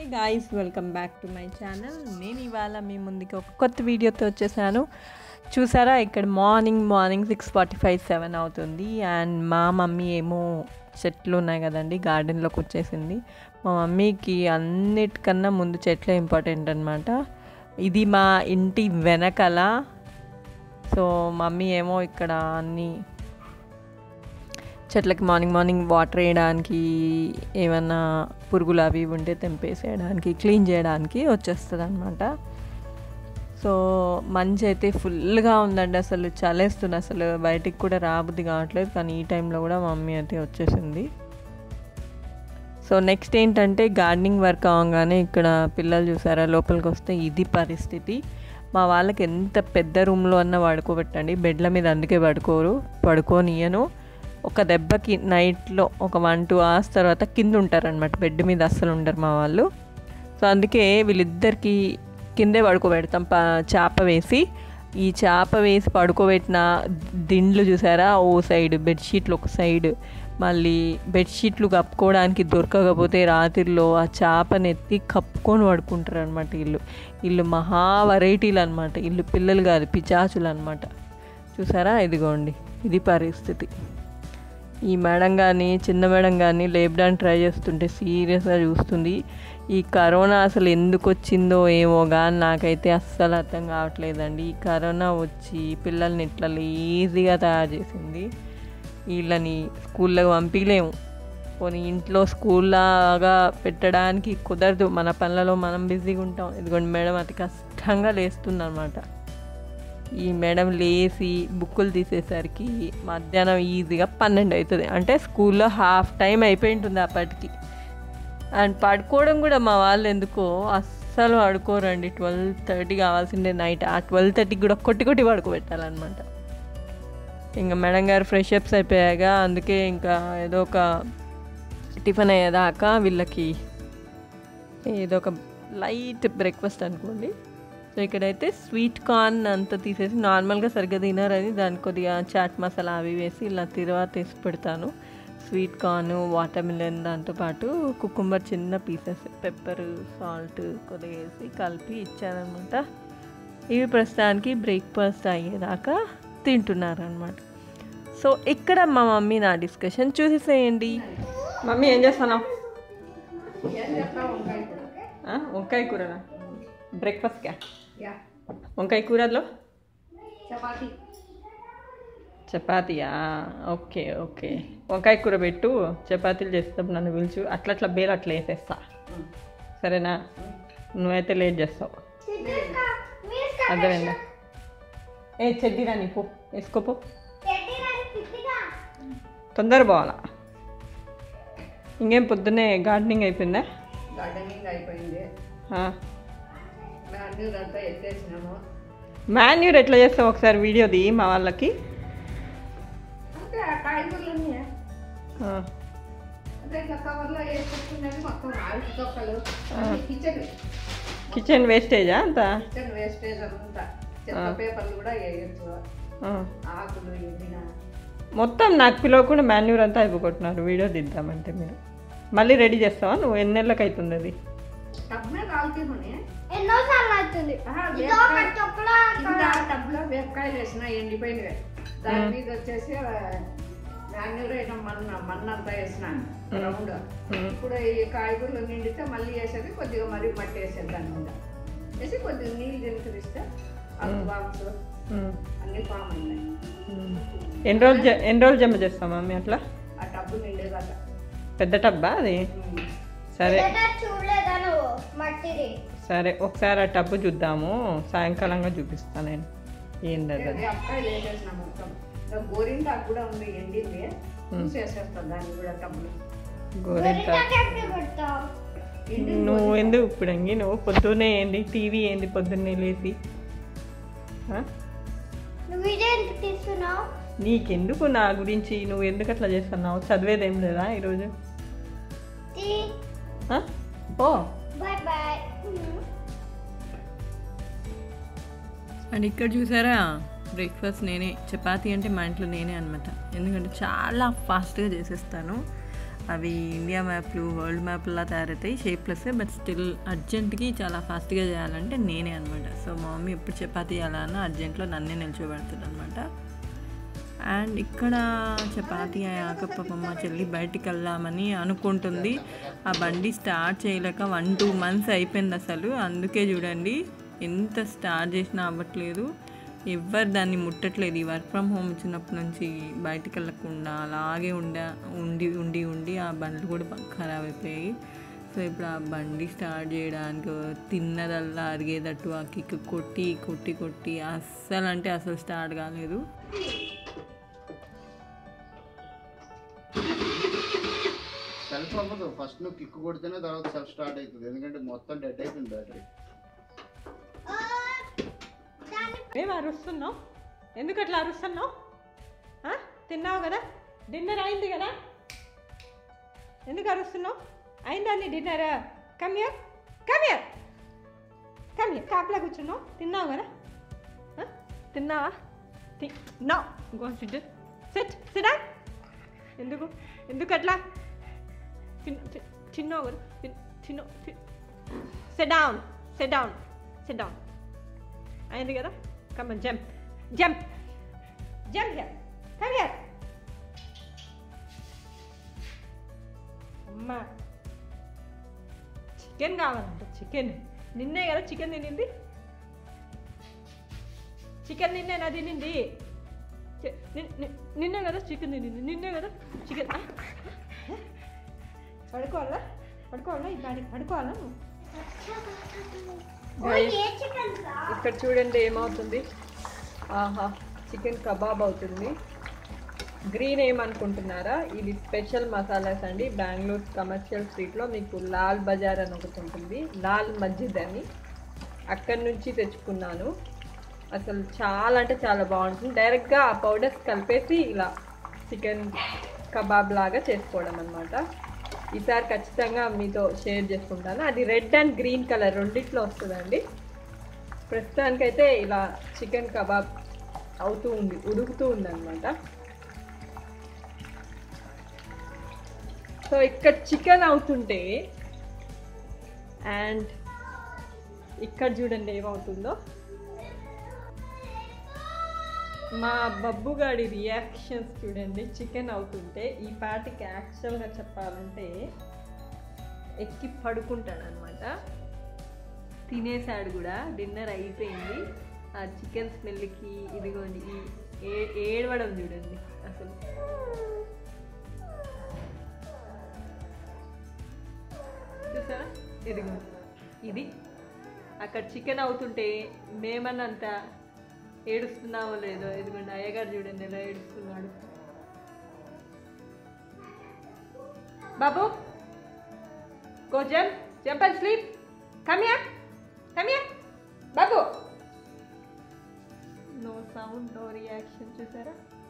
Guys welcome back to my channel నేను ఇవాళ మీ ముందుకి ఒక కొత్త వీడియోతో వచ్చేసాను చూసారా ఇక్కడ morning morning six forty five seven అవుతుంది అండ్ మా మమ్మీ ఏమో చెట్లు ఉన్నాయి కదండి గార్డెన్లోకి వచ్చేసింది మా మమ్మీకి అన్నిటికన్నా ముందు చెట్లే ఇంపార్టెంట్ అనమాట ఇది మా ఇంటి వెనకల సో మమ్మీ ఏమో ఇక్కడ అన్నీ చెట్లకి మార్నింగ్ మార్నింగ్ వాటర్ వేయడానికి ఏమన్నా పురుగులు అవి ఇవి ఉంటే తెంపేసేయడానికి క్లీన్ చేయడానికి వచ్చేస్తుంది అనమాట సో మంచి అయితే ఫుల్గా ఉందండి అసలు చలేస్తుంది అసలు బయటికి కూడా రాబుద్ది కావట్లేదు కానీ ఈ టైంలో కూడా మమ్మీ అయితే వచ్చేసింది సో నెక్స్ట్ ఏంటంటే గార్డెనింగ్ వర్క్ అవ్వగానే ఇక్కడ పిల్లలు చూసారా లోపలికి వస్తే ఇది పరిస్థితి మా వాళ్ళకి ఎంత పెద్ద రూమ్లో అన్నా పడుకోబెట్టండి బెడ్ల మీద అందుకే పడుకోరు పడుకోనియను ఒక దెబ్బకి నైట్లో ఒక వన్ టూ అవర్స్ తర్వాత కింద ఉంటారనమాట బెడ్ మీద అస్సలు ఉండరు మా వాళ్ళు సో అందుకే వీళ్ళిద్దరికి కిందే పడుకోబెడతాం ప చేప వేసి ఈ చేప వేసి పడుకోబెట్టిన దిండ్లు చూసారా ఓ సైడ్ బెడ్షీట్లు ఒక సైడ్ మళ్ళీ బెడ్షీట్లు కప్పుకోవడానికి దొరకకపోతే రాత్రిలో ఆ చేపని ఎత్తి కప్పుకొని పడుకుంటారు అనమాట ఇల్లు ఇల్లు మహా వెరైటీలు అనమాట ఇల్లు పిల్లలు కాదు పిచాచులు అనమాట చూసారా ఇదిగోండి ఇది పరిస్థితి ఈ మేడం కానీ చిన్న మేడం కానీ లేపడానికి ట్రై చేస్తుంటే సీరియస్గా చూస్తుంది ఈ కరోనా అసలు ఎందుకు వచ్చిందో ఏమో కానీ నాకైతే అస్సలు అర్థం కావట్లేదండి ఈ కరోనా వచ్చి పిల్లల్ని ఇట్లా ఈజీగా తయారు చేసింది వీళ్ళని స్కూల్లోకి పంపించలేము పోనీ ఇంట్లో స్కూల్లాగా పెట్టడానికి కుదరదు మన పనులలో మనం బిజీగా ఉంటాం ఇదిగోండి మేడం అతి కష్టంగా లేస్తుంది అనమాట ఈ మేడం లేచి బుక్కులు తీసేసరికి మధ్యాహ్నం ఈజీగా పన్నెండు అవుతుంది అంటే స్కూల్లో హాఫ్ టైం అయిపోయి ఉంటుంది అప్పటికి అండ్ పడుకోవడం కూడా మా వాళ్ళు ఎందుకో అస్సలు పడుకోరండి ట్వెల్వ్ థర్టీ కావాల్సిందే నైట్ ఆ ట్వెల్వ్ థర్టీకి కూడా కొట్టి కొట్టి పడుకోబెట్టాలన్నమాట ఇంకా మేడం గారు ఫ్రెష్ అప్స్ అయిపోయాక అందుకే ఇంకా ఏదో ఒక టిఫిన్ అయ్యేదాకా వీళ్ళకి ఏదో ఒక లైట్ బ్రేక్ఫాస్ట్ అనుకోండి సో ఇక్కడైతే స్వీట్ కార్న్ అంతా తీసేసి నార్మల్గా సరిగ్గా తినారని దానికి కొద్దిగా చాట్ మసాలా అవి వేసి ఇలా తిరువాత వేసి పెడతాను స్వీట్ కార్న్ వాటర్ మిలన్ దాంతోపాటు కుకుంబర్ చిన్న పీసెస్ పెప్పర్ సాల్ట్ కొద్దిగా వేసి కలిపి ఇచ్చానమాట ఇవి ప్రస్తుతానికి బ్రేక్ఫాస్ట్ అయ్యేదాకా తింటున్నారనమాట సో ఇక్కడ మా మమ్మీ నా డిస్కషన్ చూసేసేయండి మమ్మీ ఏం చేస్తాను వంకాయ కూరనా బ్రేక్ఫాస్ట్కా యా వంకాయ కూరలో చపాతి చపాతీయా ఓకే ఓకే వంకాయ కూర పెట్టు చపాతీలు చేస్తాం నన్ను పిలుచు అట్లా అట్లా బేలు అట్లా వేసేస్తా సరేనా నువ్వైతే లేట్ చేస్తావు అర్థమైందా ఏ చెడ్డీరా నీ పో వేసుకోపో తొందర పోవాలా ఇంకేం పొద్దున్నే గార్డెనింగ్ అయిపోయిందా గార్డెనింగ్ అయిపోయింది మాన్యూర్ అంతా ఎత్తేసినాము మాన్యూర్ ఎట్లా చేస్తావు ఒకసారి వీడియోది మా వాళ్ళకి అంటే ఆ కాయగూరలన్నీ ఆ, అంటే ఇట్లా కవర్లో వేసుకుంటున్నది మొత్తం ఆవిరి తొక్కలు అన్ని కిచెన్ కిచెన్ వేస్టేజా అంతా కిచెన్ వేస్టేజ్ అంతా చెత్త పేపర్లు కూడా వేయచ్చు ఆ. ఆకులు ఎండిన మొత్తం నాకు పిలవకుండా మాన్యూర్ అంతా అయిపోగొట్టున్నారు వీడియో తీద్దామంటే మీరు మళ్ళీ రెడీ చేస్తావా నువ్వు ఎన్ని నెలలకు అవుతుంది అది టబ్మే కాలుతీమని ఎన్నోసార్లు అవుతుంది ఇదో ఒక చొప్పుల కింద టబ్లో వేపకాయలు వేసిన ఎండిపోయినవి దాని మీద వచ్చేసి మాన్యూర్ అయిన మన్న మన్నంతా వేసిన రౌండ్ ఇప్పుడు ఈ కాయగూరలు నిండితే మళ్ళీ వేసేది కొద్దిగా మరీ మట్టి వేసేది దాని మీద వేసి కొద్దిగా నీళ్ళు దింకరిస్తే అల్లు బాక్స్ ఉమ్, అన్ని ఫామ్ అయినాయి ఉమ్. ఎన్ని రోజులు జ- ఎన్ని రోజులు జమ చేస్తాం మమ్మీ అట్లా ఆ టబ్బు నిండేదాకా పెద్ద టబ్బా అది సరే చూడలేదా నువ్వు మట్టిది సరే ఒకసారి ఆ టబ్బు చూద్దాము సాయంకాలంగా చూపిస్తాను నేను ఏంటది అది అబ్బాయిలు వేసేసిన మొత్తం ఇంకా గోరింటాకు కూడా ఉంది ఎండింది చూసేసేస్తాం దాన్ని కూడా టబ్బులు గోరింట పెడతావు ఎండి నువ్వు ఎందుకు ఇప్పుడు అంగి నువ్వు పొద్దున్నే ఏంది టీవీ ఏంది పొద్దున్నే లేచి ఆ? నువ్వు ఇదే ఎందుకు తీస్తున్నావు నీకెందుకు నా గురించి నువ్వు ఎందుకు అట్లా చేస్తున్నావు చదివేదేం లేదా ఈరోజు ఆ? ఓ బాయ్ బాయ్ అండ్ ఇక్కడ చూసారా బ్రేక్ఫాస్ట్ నేనే చపాతీ అంటే మా ఇంట్లో నేనే అనమాట ఎందుకంటే చాలా ఫాస్ట్గా చేసేస్తాను అవి ఇండియా మ్యాప్లు వరల్డ్ మ్యాప్లా తయారవుతాయి షేప్లెస్ బట్ స్టిల్ అర్జెంట్కి చాలా ఫాస్ట్గా చేయాలంటే నేనే అనమాట సో మా మమ్మీ ఎప్పుడు చపాతీ చేయాలన్నా అర్జెంట్లో నన్నే నిల్చోబెడుతుంది అనమాట అండ్ ఇక్కడ చపాతీ అయ్యాక పాపం మా చెల్లి బయటికి వెళ్దామని అనుకుంటుంది ఆ బండి స్టార్ట్ చేయలేక వన్ టూ మంత్స్ అయిపోయింది అసలు అందుకే చూడండి ఎంత స్టార్ట్ చేసినా అవ్వట్లేదు ఎవ్వరు దాన్ని ముట్టట్లేదు ఈ వర్క్ ఫ్రమ్ హోమ్ వచ్చినప్పటి నుంచి బయటికి వెళ్ళకుండా అలాగే ఉండ ఉండి ఉండి ఉండి ఆ బండ్లు కూడా బాగా ఖరాబ్ అయిపోయాయి సో ఇప్పుడు ఆ బండి స్టార్ట్ చేయడానికి తిన్నదల్లా అరిగేటట్టు ఆ కిక్ కొట్టి కొట్టి కొట్టి అస్సలు అంటే అసలు స్టార్ట్ కాలేదు సెల్ఫ్ అవ్వదు ఫస్ట్ నువ్వు కిక్ కొడితేనే తర్వాత సెల్ఫ్ స్టార్ట్ అవుతుంది ఎందుకంటే మొత్తం డెడ్ అయిపోయింది బ్యాటరీ ఏం అరుస్తున్నావు ఎందుకు అట్లా అరుస్తున్నావు ఆ? తిన్నావు కదా డిన్నర్ అయింది కదా ఎందుకు అరుస్తున్నావు అయిందా నీ డిన్నర్ కమ్యర్ కమ్యర్ కమ్యర్ కాపలా కూర్చున్నావు తిన్నావు కదా ఆ? తిన్నావా నో గో సిట్ సెట్ సిడా ఎందుకు ఎందుకు అట్లా తిన్- తి- తిన్నావు కదా తిన్- తిన్నావు sit down sit down sit down అయింది కదా come jump jump jump here come here అమ్మా చికెన్ కావాలంట చికెన్ నిన్నే కదా చికెన్ తినింది చికెన్ నిన్నేనా తినింది చి- నిన్- నిన్- నిన్నే కదా చికెన్ తినింది నిన్నే కదా చికెన్ పడుకోవాలా పడుకోవాలా ఇలాంటి పడుకోవాలా నువ్వు? ఓయ్ ఏ చికెన్ రా ఇక్కడ చూడండి ఏమవుతుంది ఆహా చికెన్ కబాబ్ అవుతుంది గ్రీన్ ఏమనుకుంటున్నారా ఇది స్పెషల్ మసాలాస్ అండి బెంగళూరు కమర్షియల్ స్ట్రీట్లో మీకు లాల్ బజార్ అని ఒకటి ఉంటుంది లాల్ మస్జిద్ అని అక్కడి నుంచి తెచ్చుకున్నాను అసలు చాలా అంటే చాలా బాగుంటుంది డైరెక్ట్గా ఆ పౌడర్స్ కలిపేసి ఇలా చికెన్ కబాబ్ లాగా చేసుకోవడం అనమాట ఈసారి ఖచ్చితంగా మీతో షేర్ చేసుకుంటాను అది రెడ్ అండ్ గ్రీన్ కలర్ రెండిట్లో వస్తుందండి ప్రస్తుతానికైతే ఇలా చికెన్ కబాబ్ అవుతూ ఉంది ఉడుకుతూ ఉంది అనమాట సో ఇక్కడ చికెన్ అవుతుంటే అండ్ ఇక్కడ చూడండి ఏమవుతుందో మా బబ్బుగాడి రియాక్షన్స్ చూడండి చికెన్ అవుతుంటే ఈ పాటికి యాక్చువల్గా చెప్పాలంటే ఎక్కి పడుకుంటాడు అనమాట తినేసాడు కూడా డిన్నర్ అయిపోయింది ఆ చికెన్ స్మెల్కి ఇదిగోండి ఈ ఏ ఏడవడం చూడండి అసలు చూసారా ఇదిగోండి ఇది అక్కడ చికెన్ అవుతుంటే మేమన్నంత ఏడుస్తున్నామో లేదో ఇదిగోండి అయ్యగారు చూడండి ఎలా ఏడుస్తున్నాడు బాబు go jump jump and sleep కమ్యా కమ్యా బాబు నో సౌండ్ నో రియాక్షన్ చూసారా